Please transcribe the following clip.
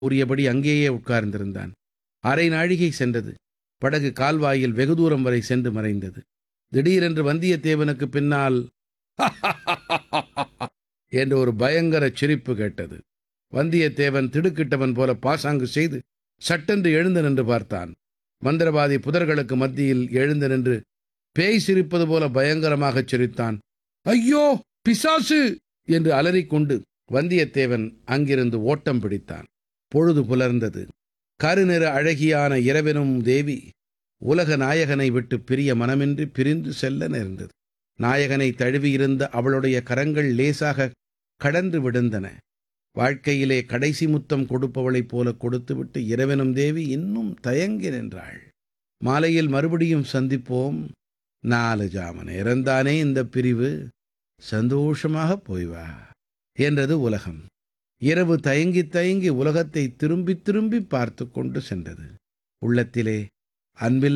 கூறியபடி அங்கேயே உட்கார்ந்திருந்தான் அரை நாழிகை சென்றது படகு கால்வாயில் வெகு தூரம் வரை சென்று மறைந்தது திடீரென்று வந்தியத்தேவனுக்கு பின்னால் என்ற ஒரு பயங்கர சிரிப்பு கேட்டது வந்தியத்தேவன் திடுக்கிட்டவன் போல பாசாங்கு செய்து சட்டென்று எழுந்து நின்று பார்த்தான் மந்திரவாதி புதர்களுக்கு மத்தியில் எழுந்து நின்று பேய் சிரிப்பது போல பயங்கரமாகச் சிரித்தான் ஐயோ பிசாசு என்று அலறிக்கொண்டு வந்தியத்தேவன் அங்கிருந்து ஓட்டம் பிடித்தான் பொழுது புலர்ந்தது கருநிற அழகியான இரவெனும் தேவி உலக நாயகனை விட்டு பிரிய மனமின்றி பிரிந்து செல்ல நேர்ந்தது நாயகனை தழுவியிருந்த அவளுடைய கரங்கள் லேசாக கடந்து விழுந்தன வாழ்க்கையிலே கடைசி முத்தம் கொடுப்பவளைப் போல கொடுத்துவிட்டு இரவெனும் தேவி இன்னும் தயங்கி நின்றாள் மாலையில் மறுபடியும் சந்திப்போம் நாலு ஜாம நேரந்தானே இந்த பிரிவு சந்தோஷமாக போய் வா என்றது உலகம் இரவு தயங்கி தயங்கி உலகத்தை திரும்பி திரும்பி பார்த்து கொண்டு சென்றது உள்ளத்திலே அன்பில்